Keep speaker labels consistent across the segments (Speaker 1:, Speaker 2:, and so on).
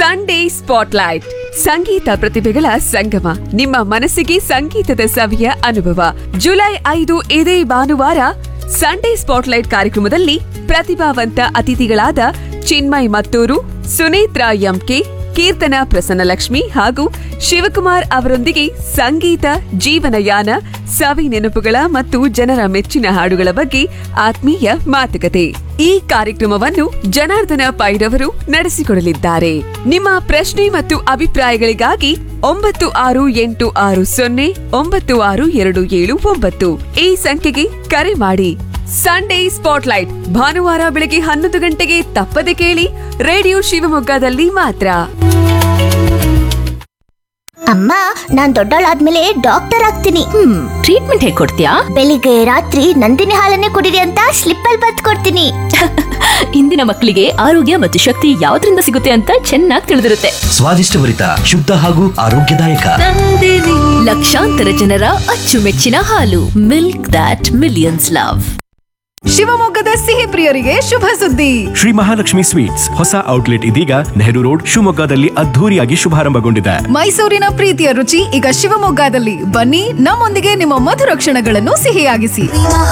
Speaker 1: Sunday spotlight ಸಂಗೀತ ಪ್ರತಿಭೆಗಳ ಸಂಗಮ ನಿಮ್ಮ ಮನಸ್ಸಿಗೆ ಸಂಗೀತದ ಸವಿಯ ಅನುಭವ ಜುಲೈ ಐದು ಇದೇ ಭಾನುವಾರ ಸಂಡೇ ಸ್ಪಾಟ್ಲೈಟ್ ಕಾರ್ಯಕ್ರಮದಲ್ಲಿ ಪ್ರತಿಭಾವಂತ ಅತಿಥಿಗಳಾದ ಚಿನ್ಮಯ್ ಮತ್ತೂರು ಸುನೇತ್ರ ಎಂಕೆ ಕೀರ್ತನ ಪ್ರಸನ್ನಲಕ್ಷ್ಮಿ ಹಾಗೂ ಶಿವಕುಮಾರ್ ಅವರೊಂದಿಗೆ ಸಂಗೀತ ಜೀವನಯಾನ ಸವಿ ನೆನಪುಗಳ ಮತ್ತು ಜನರ ಮೆಚ್ಚಿನ ಹಾಡುಗಳ ಬಗ್ಗೆ ಆತ್ಮೀಯ ಮಾತುಕತೆ ಈ ಕಾರ್ಯಕ್ರಮವನ್ನು ಜನಾರ್ದನ ಪೈರವರು ನಡೆಸಿಕೊಡಲಿದ್ದಾರೆ ನಿಮ್ಮ ಪ್ರಶ್ನೆ ಮತ್ತು ಅಭಿಪ್ರಾಯಗಳಿಗಾಗಿ ಒಂಬತ್ತು ಆರು ಎಂಟು ಆರು ಸೊನ್ನೆ ಒಂಬತ್ತು ಆರು ಎರಡು ಏಳು ಒಂಬತ್ತು ಈ ಸಂಖ್ಯೆಗೆ ಕರೆ ಮಾಡಿ ಸಂಡೇ ಸ್ಪಾಟ್ಲೈಟ್ ಭಾನುವಾರ ಬೆಳಗ್ಗೆ ಹನ್ನೊಂದು ಗಂಟೆಗೆ ತಪ್ಪದೆ ಕೇಳಿ ರೇಡಿಯೋ ಶಿವಮೊಗ್ಗದಲ್ಲಿ ಮಾತ್ರ
Speaker 2: ಅಮ್ಮ ನಾನ್ ದೊಡ್ಡವಳಾದ್ಮೇಲೆ ಡಾಕ್ಟರ್ ಆಗ್ತೀನಿ
Speaker 3: ಹ್ಮ್ ಟ್ರೀಟ್ಮೆಂಟ್ ಹೇಗೆ ಕೊಡ್ತೀಯಾ
Speaker 2: ಬೆಳಿಗ್ಗೆ ರಾತ್ರಿ ನಂದಿನಿ ಹಾಲನ್ನೇ ಕುಡಿರಿ ಅಂತ ಸ್ಲಿಪ್ ಅಲ್ಲಿ ಬತ್ ಕೊಡ್ತೀನಿ
Speaker 3: ಇಂದಿನ ಮಕ್ಕಳಿಗೆ ಆರೋಗ್ಯ ಮತ್ತು ಶಕ್ತಿ ಯಾವ್ದ್ರಿಂದ ಸಿಗುತ್ತೆ ಅಂತ ಚೆನ್ನಾಗಿ ತಿಳಿದಿರುತ್ತೆ
Speaker 4: ಸ್ವಾದಿಷ್ಟಭರಿತ ಶುದ್ಧ ಹಾಗೂ ಆರೋಗ್ಯದಾಯಕ
Speaker 3: ಲಕ್ಷಾಂತರ ಜನರ ಅಚ್ಚುಮೆಚ್ಚಿನ ಹಾಲು ಮಿಲ್ಕ್ ದಾಟ್ ಮಿಲಿಯನ್ಸ್ ಲವ್
Speaker 5: ಶಿವಮೊಗ್ಗದ ಸಿಹಿ ಪ್ರಿಯರಿಗೆ ಶುಭ ಸುದ್ದಿ
Speaker 6: ಶ್ರೀ ಮಹಾಲಕ್ಷ್ಮಿ ಸ್ವೀಟ್ಸ್ ಹೊಸ ಔಟ್ಲೆಟ್ ಇದೀಗ ನೆಹರು ರೋಡ್ ಶಿವಮೊಗ್ಗದಲ್ಲಿ ಅದ್ಧೂರಿಯಾಗಿ ಶುಭಾರಂಭಗೊಂಡಿದೆ
Speaker 5: ಮೈಸೂರಿನ ಪ್ರೀತಿಯ ರುಚಿ ಈಗ ಶಿವಮೊಗ್ಗದಲ್ಲಿ ಬನ್ನಿ ನಮ್ಮೊಂದಿಗೆ ನಿಮ್ಮ ಮಧುರ ಕ್ಷಣಗಳನ್ನು ಸಿಹಿಯಾಗಿಸಿ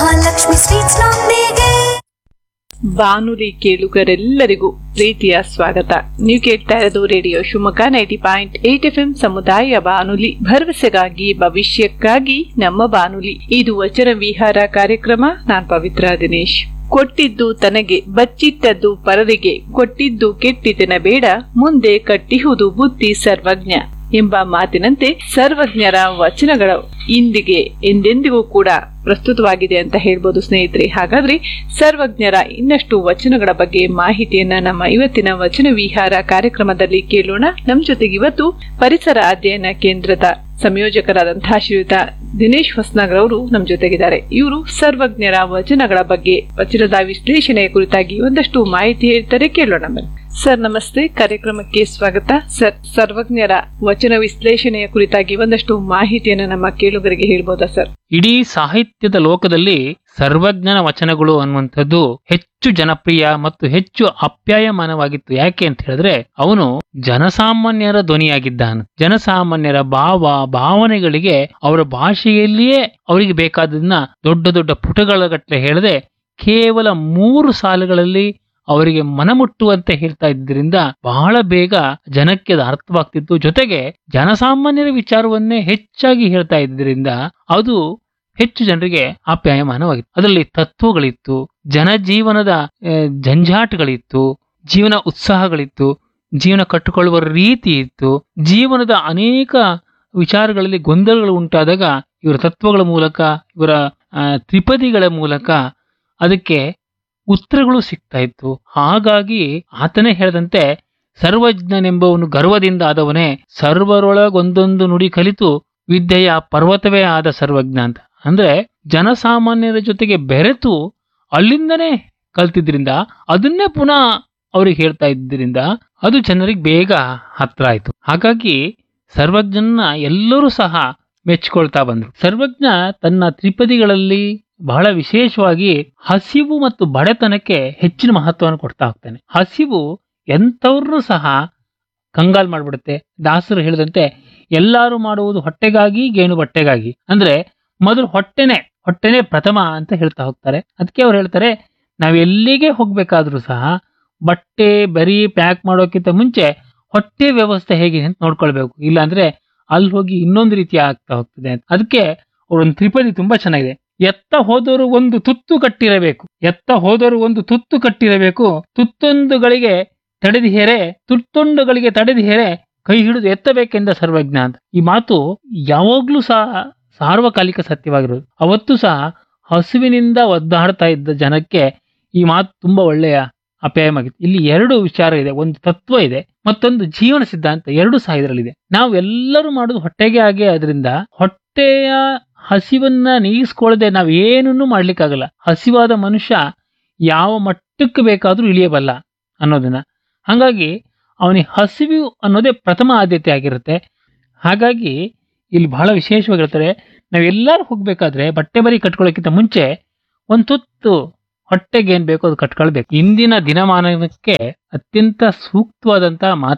Speaker 7: ಬಾನುಲಿ ಕೇಳುಗರೆಲ್ಲರಿಗೂ ಪ್ರೀತಿಯ ಸ್ವಾಗತ ನೀವು ಕೇಳ್ತಾ ಇರೋದು radio Shivamogga ninety point eight F M ಸಮುದಾಯ ಬಾನುಲಿ ಭರವಸೆಗಾಗಿ ಭವಿಷ್ಯಕ್ಕಾಗಿ ನಮ್ಮ ಬಾನುಲಿ ಇದು ವಚನ ವಿಹಾರ ಕಾರ್ಯಕ್ರಮ ನಾನ್ ಪವಿತ್ರ ದಿನೇಶ್ ಕೊಟ್ಟಿದ್ದು ತನಗೆ ಬಚ್ಚಿಟ್ಟದ್ದು ಪರರಿಗೆ ಕೊಟ್ಟಿದ್ದು ಕೆಟ್ಟಿತನ ಬೇಡ ಮುಂದೆ ಕಟ್ಟಿಹುದು ಬುದ್ಧಿ ಸರ್ವಜ್ಞ ಎಂಬ ಮಾತಿನಂತೆ ಸರ್ವಜ್ಞರ ವಚನಗಳು ಇಂದಿಗೆ ಎಂದೆಂದಿಗೂ ಕೂಡ ಪ್ರಸ್ತುತವಾಗಿದೆ ಅಂತ ಹೇಳ್ಬೋದು ಸ್ನೇಹಿತರೆ ಹಾಗಾದ್ರೆ ಸರ್ವಜ್ಞರ ಇನ್ನಷ್ಟು ವಚನಗಳ ಬಗ್ಗೆ ಮಾಹಿತಿಯನ್ನ ನಮ್ಮ ಇವತ್ತಿನ ವಚನ ವಿಹಾರ ಕಾರ್ಯಕ್ರಮದಲ್ಲಿ ಕೇಳೋಣ ನಮ್ ಜೊತೆಗೆ ಇವತ್ತು ಪರಿಸರ ಅಧ್ಯಯನ ಕೇಂದ್ರದ ಸಂಯೋಜಕರಾದಂತಹ ಶ್ರೀಯುತ ದಿನೇಶ್ ಹೊಸ್ನಗರ್ ಅವರು ನಮ್ ಜೊತೆಗಿದ್ದಾರೆ ಇವರು ಸರ್ವಜ್ಞರ ವಚನಗಳ ಬಗ್ಗೆ ವಚನದ ವಿಶ್ಲೇಷಣೆಯ ಕುರಿತಾಗಿ ಒಂದಷ್ಟು ಮಾಹಿತಿ ಹೇಳ್ತಾರೆ ಕೇಳೋಣ ಬನ್ನಿ ಸರ್ ನಮಸ್ತೆ ಕಾರ್ಯಕ್ರಮಕ್ಕೆ ಸ್ವಾಗತ ಸರ್ ಸರ್ವಜ್ಞರ ವಚನ ವಿಶ್ಲೇಷಣೆಯ ಕುರಿತಾಗಿ ಒಂದಷ್ಟು ಮಾಹಿತಿಯನ್ನು ನಮ್ಮ ಕೇಳುಗರಿಗೆ ಹೇಳ್ಬೋದಾ ಸರ್
Speaker 8: ಇಡೀ ಸಾಹಿತ್ಯದ ಲೋಕದಲ್ಲಿ ಸರ್ವಜ್ಞನ ವಚನಗಳು ಅನ್ನುವಂಥದ್ದು ಹೆಚ್ಚು ಜನಪ್ರಿಯ ಮತ್ತು ಹೆಚ್ಚು ಅಪ್ಯಾಯಮಾನವಾಗಿತ್ತು ಯಾಕೆ ಅಂತ ಹೇಳಿದ್ರೆ ಅವನು ಜನಸಾಮಾನ್ಯರ ಧ್ವನಿಯಾಗಿದ್ದಾನೆ ಜನಸಾಮಾನ್ಯರ ಭಾವ ಭಾವನೆಗಳಿಗೆ ಅವರ ಭಾಷೆಯಲ್ಲಿಯೇ ಅವರಿಗೆ ಬೇಕಾದದನ್ನ ದೊಡ್ಡ ದೊಡ್ಡ ಪುಟಗಳ ಗಟ್ಟಲೆ ಹೇಳದೆ ಕೇವಲ ಮೂರು ಸಾಲುಗಳಲ್ಲಿ ಅವರಿಗೆ ಮನಮುಟ್ಟುವಂತೆ ಹೇಳ್ತಾ ಇದ್ದರಿಂದ ಬಹಳ ಬೇಗ ಜನಕ್ಕೆ ಅದು ಅರ್ಥವಾಗ್ತಿತ್ತು ಜೊತೆಗೆ ಜನಸಾಮಾನ್ಯರ ವಿಚಾರವನ್ನೇ ಹೆಚ್ಚಾಗಿ ಹೇಳ್ತಾ ಇದ್ದರಿಂದ ಅದು ಹೆಚ್ಚು ಜನರಿಗೆ ಆಪ್ಯಾಯಮಾನವಾಗಿತ್ತು ಅದರಲ್ಲಿ ತತ್ವಗಳಿತ್ತು ಜನಜೀವನದ ಆ, ಜಂಜಾಟಗಳಿತ್ತು ಜೀವನ ಉತ್ಸಾಹಗಳಿತ್ತು ಜೀವನ ಕಟ್ಟಿಕೊಳ್ಳುವ ರೀತಿ ಇತ್ತು ಜೀವನದ ಅನೇಕ ವಿಚಾರಗಳಲ್ಲಿ ಗೊಂದಲಗಳು ಉಂಟಾದಾಗ ಇವರ ತತ್ವಗಳ ಮೂಲಕ ಇವರ ಆ, ತ್ರಿಪದಿಗಳ ಮೂಲಕ ಅದಕ್ಕೆ ಉತ್ತರಗಳು ಸಿಗ್ತಾ ಇತ್ತು ಹಾಗಾಗಿ ಆತನೇ ಹೇಳಿದಂತೆ ಸರ್ವಜ್ಞನೆಂಬವನು ಗರ್ವದಿಂದ ಆದವನೇ ಸರ್ವರೊಳಗೊಂದೊಂದು ನುಡಿ ಕಲಿತು ವಿದ್ಯೆಯ ಪರ್ವತವೇ ಆದ ಸರ್ವಜ್ಞ ಅಂತ ಅಂದ್ರೆ ಜನಸಾಮಾನ್ಯರ ಜೊತೆಗೆ ಬೆರೆತು ಅಲ್ಲಿಂದನೇ ಕಲ್ತಿದ್ರಿಂದ ಅದನ್ನೇ ಪುನಃ ಅವ್ರಿಗೆ ಹೇಳ್ತಾ ಇದ್ರಿಂದ ಅದು ಜನರಿಗೆ ಬೇಗ ಹತ್ರ ಆಯ್ತು ಹಾಗಾಗಿ ಸರ್ವಜ್ಞನ ಎಲ್ಲರೂ ಸಹ ಮೆಚ್ಕೊಳ್ತಾ ಬಂದ್ರು ಸರ್ವಜ್ಞ ತನ್ನ ತ್ರಿಪದಿಗಳಲ್ಲಿ ಬಹಳ ವಿಶೇಷವಾಗಿ ಹಸಿವು ಮತ್ತು ಬಡತನಕ್ಕೆ ಹೆಚ್ಚಿನ ಮಹತ್ವವನ್ನು ಕೊಡ್ತಾ ಹೋಗ್ತಾನೆ ಹಸಿವು ಎಂಥವ್ರನ್ನೂ ಸಹ ಕಂಗಾಲ್ ಮಾಡ್ಬಿಡುತ್ತೆ ದಾಸರು ಹೇಳಿದಂತೆ ಎಲ್ಲರೂ ಮಾಡುವುದು ಹೊಟ್ಟೆಗಾಗಿ ಗೇಣು ಬಟ್ಟೆಗಾಗಿ ಅಂದ್ರೆ ಮೊದಲು ಹೊಟ್ಟೆನೆ ಹೊಟ್ಟೆನೆ ಪ್ರಥಮ ಅಂತ ಹೇಳ್ತಾ ಹೋಗ್ತಾರೆ ಅದಕ್ಕೆ ಅವ್ರು ಹೇಳ್ತಾರೆ ನಾವ್ ಎಲ್ಲಿಗೆ ಹೋಗ್ಬೇಕಾದ್ರೂ ಸಹ ಬಟ್ಟೆ ಬರೀ ಪ್ಯಾಕ್ ಮಾಡೋಕ್ಕಿಂತ ಮುಂಚೆ ಹೊಟ್ಟೆ ವ್ಯವಸ್ಥೆ ಹೇಗಿದೆ ಅಂತ ನೋಡ್ಕೊಳ್ಬೇಕು ಇಲ್ಲಾಂದ್ರೆ ಅಲ್ಲಿ ಹೋಗಿ ಇನ್ನೊಂದು ರೀತಿ ಆಗ್ತಾ ಹೋಗ್ತದೆ ಅಂತ ಅದಕ್ಕೆ ಅವ್ರೊಂದು ತ್ರಿಪದಿ ತುಂಬಾ ಚೆನ್ನಾಗಿದೆ ಎತ್ತ ಹೋದವರು ಒಂದು ತುತ್ತು ಕಟ್ಟಿರಬೇಕು ಎತ್ತ ಹೋದವರು ಒಂದು ತುತ್ತು ಕಟ್ಟಿರಬೇಕು ತುತ್ತೊಂದುಗಳಿಗೆ ತಡೆದಿ ಹೇರೆ ತುತ್ತೊಂಡುಗಳಿಗೆ ತಡೆದಿ ಹೇರೆ ಕೈ ಹಿಡಿದು ಎತ್ತಬೇಕೆಂದ ಸರ್ವಜ್ಞ ಅಂತ ಈ ಮಾತು ಯಾವಾಗ್ಲೂ ಸಹ ಸಾರ್ವಕಾಲಿಕ ಸತ್ಯವಾಗಿರೋದು ಅವತ್ತು ಸಹ ಹಸುವಿನಿಂದ ಒದ್ದಾಡ್ತಾ ಇದ್ದ ಜನಕ್ಕೆ ಈ ಮಾತು ತುಂಬಾ ಒಳ್ಳೆಯ ಅಪ್ಯಾಯವಾಗಿತ್ತು ಇಲ್ಲಿ ಎರಡು ವಿಚಾರ ಇದೆ ಒಂದು ತತ್ವ ಇದೆ ಮತ್ತೊಂದು ಜೀವನ ಸಿದ್ಧಾಂತ ಎರಡು ಸಹ ಇದರಲ್ಲಿದೆ ನಾವು ಎಲ್ಲರೂ ಮಾಡೋದು ಹೊಟ್ಟೆಗೆ ಆಗಿ ಅದರಿಂದ ಹೊಟ್ಟೆಯ ಹಸಿವನ್ನ ನೀಗಿಸ್ಕೊಳ್ಳದೆ ನಾವು ಏನನ್ನೂ ಮಾಡ್ಲಿಕ್ಕಾಗಲ್ಲ ಹಸಿವಾದ ಮನುಷ್ಯ ಯಾವ ಮಟ್ಟಕ್ಕೆ ಬೇಕಾದ್ರೂ ಇಳಿಯಬಲ್ಲ ಅನ್ನೋದನ್ನ ಹಾಗಾಗಿ ಅವನಿಗೆ ಹಸಿವು ಅನ್ನೋದೇ ಪ್ರಥಮ ಆದ್ಯತೆ ಆಗಿರುತ್ತೆ ಹಾಗಾಗಿ ಇಲ್ಲಿ ಬಹಳ ವಿಶೇಷವಾಗಿ ಹೇಳ್ತಾರೆ ನಾವೆಲ್ಲರೂ ಹೋಗ್ಬೇಕಾದ್ರೆ ಬಟ್ಟೆ ಬರಿ ಕಟ್ಕೊಳ್ಳೋಕ್ಕಿಂತ ಮುಂಚೆ ಒಂದು ತುತ್ತು ಹೊಟ್ಟೆಗೆ ಏನ್ ಬೇಕೋ ಅದು ಕಟ್ಕೊಳ್ಬೇಕು ಇಂದಿನ ದಿನಮಾನಕ್ಕೆ ಅತ್ಯಂತ ಸೂಕ್ತವಾದಂತಹ ಮಾತಿದು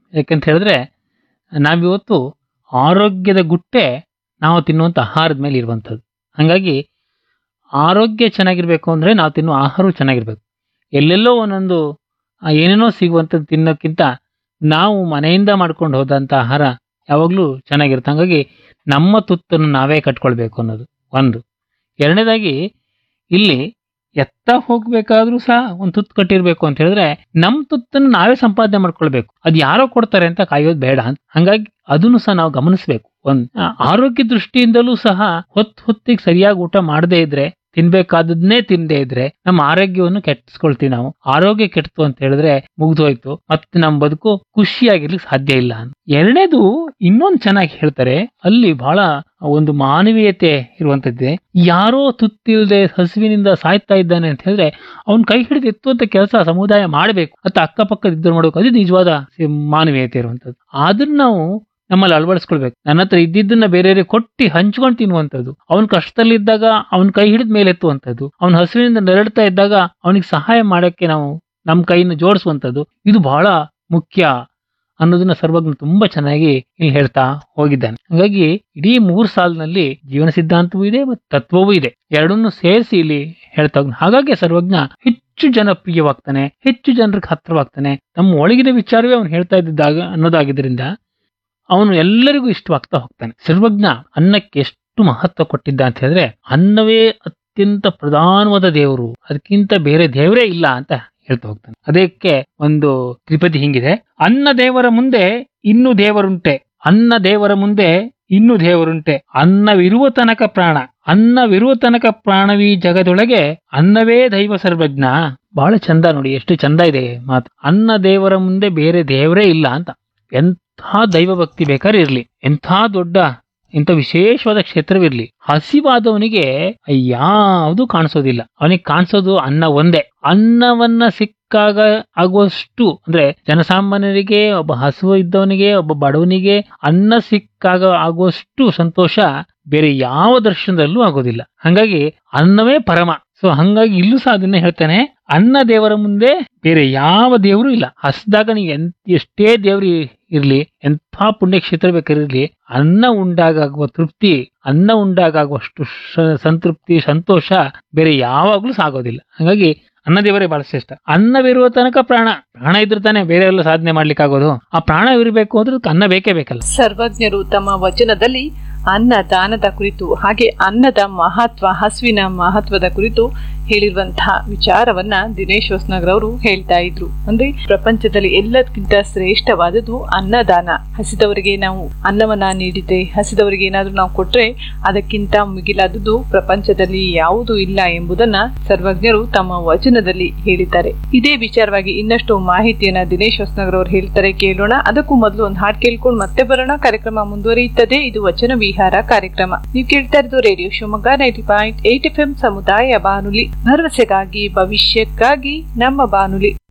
Speaker 8: ಯಾಕಂತ ಹೇಳಿದ್ರೆ ನಾವಿವತ್ತು ಆರೋಗ್ಯದ ಗುಟ್ಟೆ ನಾವು ತಿನ್ನುವಂಥ ಆಹಾರದ ಮೇಲೆ ಇರುವಂಥದ್ದು ಹಾಗಾಗಿ ಆರೋಗ್ಯ ಚೆನ್ನಾಗಿರ್ಬೇಕು ಅಂದರೆ ನಾವು ತಿನ್ನುವ ಆಹಾರವು ಚೆನ್ನಾಗಿರ್ಬೇಕು ಎಲ್ಲೆಲ್ಲೋ ಒಂದೊಂದು ಆ, ಏನೇನೋ ಸಿಗುವಂಥದ್ದು ತಿನ್ನೋಕ್ಕಿಂತ ನಾವು ಮನೆಯಿಂದ ಮಾಡ್ಕೊಂಡು ಹೋದಂಥ ಆಹಾರ ಯಾವಾಗಲೂ ಚೆನ್ನಾಗಿರುತ್ತೆ ಹಾಗಾಗಿ ನಮ್ಮ ತುತ್ತನ್ನು ನಾವೇ ಕಟ್ಕೊಳ್ಬೇಕು ಅನ್ನೋದು ಒಂದು ಎರಡನೇದಾಗಿ ಇಲ್ಲಿ ಎತ್ತ ಹೋಗ್ಬೇಕಾದ್ರೂ ಸಹ ಒಂದು ತುತ್ತು ಕಟ್ಟಿರ್ಬೇಕು ಅಂತ ಹೇಳಿದ್ರೆ ನಮ್ಮ ತುತ್ತನ್ನು ನಾವೇ ಸಂಪಾದನೆ ಮಾಡ್ಕೊಳ್ಬೇಕು ಅದು ಯಾರೋ ಕೊಡ್ತಾರೆ ಅಂತ ಕಾಯೋದು ಬೇಡ ಅಂತ ಹಂಗಾಗಿ ಅದನ್ನು ಸಹ ನಾವು ಗಮನಿಸಬೇಕು ಒಂದ್ ಆ, ಆರೋಗ್ಯ ದೃಷ್ಟಿಯಿಂದಲೂ ಸಹ ಹೊತ್ತು ಹೊತ್ತಿಗೆ ಸರಿಯಾಗಿ ಊಟ ಮಾಡದೇ ಇದ್ರೆ ತಿನ್ಬೇಕಾದದ್ನೇ ತಿಂದೇ ಇದ್ರೆ ನಮ್ಮ ಆರೋಗ್ಯವನ್ನು ಕೆಟ್ಟಿಸ್ಕೊಳ್ತೀವಿ ನಾವು ಆರೋಗ್ಯ ಕೆಡ್ತು ಅಂತ ಹೇಳಿದ್ರೆ ಮುಗ್ದೋಯ್ತು ಮತ್ತೆ ನಮ್ಮ ಬದುಕು ಖುಷಿಯಾಗಿರ್ಲಿಕ್ಕೆ ಸಾಧ್ಯ ಇಲ್ಲ ಅಂತ ಎರಡನೇದು ಇನ್ನೊಂದು ಚೆನ್ನಾಗಿ ಹೇಳ್ತಾರೆ ಅಲ್ಲಿ ಬಹಳ ಒಂದು ಮಾನವೀಯತೆ ಇರುವಂತದ್ದೇ ಯಾರೋ ತುತ್ತಿಲ್ದೆ ಹಸುವಿನಿಂದ ಸಾಯ್ತಾ ಇದ್ದಾನೆ ಅಂತ ಹೇಳಿದ್ರೆ ಅವ್ನ ಕೈ ಹಿಡಿದು ಎತ್ತುವಂತ ಕೆಲಸ ಸಮುದಾಯ ಮಾಡಬೇಕು ಅಥವಾ ಅಕ್ಕಪಕ್ಕದ ಇದ್ದವ್ರು ಮಾಡಬೇಕು ಅದು ನಿಜವಾದ ಸಿ- ಮಾನವೀಯತೆ ಇರುವಂತದ್ದು ಅದನ್ನ ನಾವು ನಮ್ಮಲ್ಲಿ ಅಳವಡಿಸ್ಕೊಳ್ಬೇಕು ನನ್ನ ಹತ್ರ ಇದ್ದಿದ್ದನ್ನ ಬೇರೆಯವರಿಗೆ ಕೊಟ್ಟು ಹಂಚ್ಕೊಂಡು ತಿನ್ನುವಂಥದ್ದು ಅವನ ಕಷ್ಟದಲ್ಲಿದ್ದಾಗ ಅವನ ಕೈ ಹಿಡಿದ ಮೇಲೆ ಎತ್ತುವಂಥದ್ದು ಅವನ ಹಸುವಿನಿಂದ ನೆರಳ್ತಾ ಇದ್ದಾಗ ಅವನಿಗೆ ಸಹಾಯ ಮಾಡಕ್ಕೆ ನಾವು ನಮ್ಮ ಕೈಯನ್ನು ಜೋಡಿಸುವಂಥದ್ದು ಇದು ಬಹಳ ಮುಖ್ಯ ಅನ್ನೋದನ್ನ ಸರ್ವಜ್ಞ ತುಂಬಾ ಚೆನ್ನಾಗಿ ಇಲ್ಲಿ ಹೇಳ್ತಾ ಹೋಗಿದ್ದಾನೆ ಹಾಗಾಗಿ ಇಡೀ ಮೂರ್ ಸಾಲಿನಲ್ಲಿ ಜೀವನ ಸಿದ್ಧಾಂತವೂ ಇದೆ ಮತ್ತು ತತ್ವವೂ ಇದೆ ಎರಡನ್ನೂ ಸೇರಿಸಿ ಇಲ್ಲಿ ಹೇಳ್ತಾ ಹೋಗ್ತಾನೆ. ಹಾಗಾಗಿ ಸರ್ವಜ್ಞ ಹೆಚ್ಚು ಜನಪ್ರಿಯವಾಗ್ತಾನೆ ಹೆಚ್ಚು ಜನರಿಗೆ ಹತ್ರವಾಗ್ತಾನೆ ನಮ್ಮ ಒಳಗಿನ ವಿಚಾರವೇ ಅವನು ಹೇಳ್ತಾ ಇದ್ದಾಗ ಅನ್ನೋದಾಗಿದ್ದರಿಂದ ಅವನು ಎಲ್ಲರಿಗೂ ಇಷ್ಟವಾಗ್ತಾ ಹೋಗ್ತಾನೆ ಸರ್ವಜ್ಞ ಅನ್ನಕ್ಕೆ ಎಷ್ಟು ಮಹತ್ವ ಕೊಟ್ಟಿದ್ದ ಅಂತ ಹೇಳಿದ್ರೆ ಅನ್ನವೇ ಅತ್ಯಂತ ಪ್ರಧಾನವಾದ ದೇವರು ಅದಕ್ಕಿಂತ ಬೇರೆ ದೇವರೇ ಇಲ್ಲ ಅಂತ ಹೇಳ್ತಾ ಹೋಗ್ತಾನೆ ಅದಕ್ಕೆ ಒಂದು ತ್ರಿಪದಿ ಹಿಂಗಿದೆ ಅನ್ನ ದೇವರ ಮುಂದೆ ಇನ್ನು ದೇವರುಂಟೆ ಅನ್ನ ದೇವರ ಮುಂದೆ ಇನ್ನು ದೇವರುಂಟೆ ಅನ್ನವಿರುವ ತನಕ ಪ್ರಾಣ ಅನ್ನವಿರುವ ತನಕ ಪ್ರಾಣವಿ ಜಗದೊಳಗೆ ಅನ್ನವೇ ದೈವ ಸರ್ವಜ್ಞ ಬಹಳ ಚಂದ ನೋಡಿ ಎಷ್ಟು ಚಂದ ಇದೆ ಮಾತು ಅನ್ನ ದೇವರ ಮುಂದೆ ಬೇರೆ ದೇವರೇ ಇಲ್ಲ ಅಂತ ಎಂಥ ದೈವ ಭಕ್ತಿ ಬೇಕಾದ್ರೆ ಇರ್ಲಿ ಎಂಥ ದೊಡ್ಡ ಇಂಥ ವಿಶೇಷವಾದ ಕ್ಷೇತ್ರವಿರ್ಲಿ ಹಸಿವಾದವನಿಗೆ ಯಾವುದು ಕಾಣಿಸೋದಿಲ್ಲ ಅವನಿಗೆ ಕಾಣಿಸೋದು ಅನ್ನ ಒಂದೇ ಅನ್ನವನ್ನ ಸಿಕ್ಕಾಗ ಆಗುವಷ್ಟು ಅಂದ್ರೆ ಜನಸಾಮಾನ್ಯರಿಗೆ ಒಬ್ಬ ಹಸುವು ಇದ್ದವನಿಗೆ ಒಬ್ಬ ಬಡವನಿಗೆ ಅನ್ನ ಸಿಕ್ಕಾಗ ಆಗುವಷ್ಟು ಸಂತೋಷ ಬೇರೆ ಯಾವ ದರ್ಶನದಲ್ಲೂ ಆಗೋದಿಲ್ಲ ಹಂಗಾಗಿ ಅನ್ನವೇ ಪರಮ ಸೊ ಹಂಗಾಗಿ ಇಲ್ಲೂ ಸಹ ಅದನ್ನ ಹೇಳ್ತಾನೆ ಅನ್ನ ದೇವರ ಮುಂದೆ ಬೇರೆ ಯಾವ ದೇವರು ಇಲ್ಲ ಹಸ್ದಾಗ ನೀವು ಎಂತ ಎಷ್ಟೇ ದೇವ್ರು ಇರ್ಲಿ ಎಂಥ ಪುಣ್ಯಕ್ಷೇತ್ರ ಬೇಕಾಗಿರ್ಲಿ ಅನ್ನ ಉಂಡಾಗುವ ತೃಪ್ತಿ ಅನ್ನ ಉಂಡಾಗುವಷ್ಟು ಶ- ಸಂತೃಪ್ತಿ ಸಂತೋಷ ಬೇರೆ ಯಾವಾಗ್ಲೂ ಸಾಗೋದಿಲ್ಲ ಹಾಗಾಗಿ ಅನ್ನ ದೇವರೇ ಬಹಳ ಶ್ರೇಷ್ಠ ಅನ್ನವಿರುವ ತನಕ ಪ್ರಾಣ ಪ್ರಾಣ ಇದ್ರೆ ತಾನೇ ಬೇರೆ ಎಲ್ಲ ಸಾಧನೆ ಮಾಡ್ಲಿಕ್ಕೆ ಆಗೋದು ಆ ಪ್ರಾಣ ಇರಬೇಕು ಅಂದ್ರೆ ಅದಕ್ಕೆ ಅನ್ನ ಬೇಕೇ ಬೇಕಲ್ಲ
Speaker 7: ಸರ್ವಜ್ಞರು ತಮ್ಮ ವಚನದಲ್ಲಿ ಅನ್ನ ದಾನದ ಕುರಿತು ಹಾಗೆ ಅನ್ನದ ಮಹತ್ವ ಹಸುವಿನ ಮಹತ್ವದ ಕುರಿತು ಹೇಳಿರುವಂತಹ ವಿಚಾರವನ್ನ ದಿನೇಶ್ ಹೊಸನಗರ್ ಅವರು ಹೇಳ್ತಾ ಇದ್ರು ಅಂದ್ರೆ ಪ್ರಪಂಚದಲ್ಲಿ ಎಲ್ಲದಕ್ಕಿಂತ ಶ್ರೇಷ್ಠವಾದದ್ದು ಅನ್ನದಾನ ಹಸಿದವರಿಗೆ ನಾವು ಅನ್ನವನ್ನ ನೀಡಿದ್ರೆ ಹಸಿದವರಿಗೆ ಏನಾದ್ರೂ ನಾವು ಕೊಟ್ರೆ ಅದಕ್ಕಿಂತ ಮಿಗಿಲಾದದ್ದು ಪ್ರಪಂಚದಲ್ಲಿ ಯಾವುದೂ ಇಲ್ಲ ಎಂಬುದನ್ನ ಸರ್ವಜ್ಞರು ತಮ್ಮ ವಚನದಲ್ಲಿ ಹೇಳಿದ್ದಾರೆ ಇದೇ ವಿಚಾರವಾಗಿ ಇನ್ನಷ್ಟು ಮಾಹಿತಿಯನ್ನ ದಿನೇಶ್ ಹೊಸನಗರ್ ಅವರು ಹೇಳ್ತಾರೆ ಕೇಳೋಣ ಅದಕ್ಕೂ ಮೊದಲು ಒಂದು ಹಾಡು ಕೇಳ್ಕೊಂಡು ಮತ್ತೆ ಬರೋಣ ಕಾರ್ಯಕ್ರಮ ಮುಂದುವರಿಯುತ್ತದೆ ಇದು ವಚನ ವಿಹಾರ ಕಾರ್ಯಕ್ರಮ ನೀವು ಕೇಳ್ತಾ ಇರೋದು radio Shivamogga ninety point eight F M ಸಮುದಾಯ ಬಾನುಲಿ ಭರವಸೆಗಾಗಿ ಭವಿಷ್ಯಕ್ಕಾಗಿ ನಮ್ಮ ಬಾನುಲಿ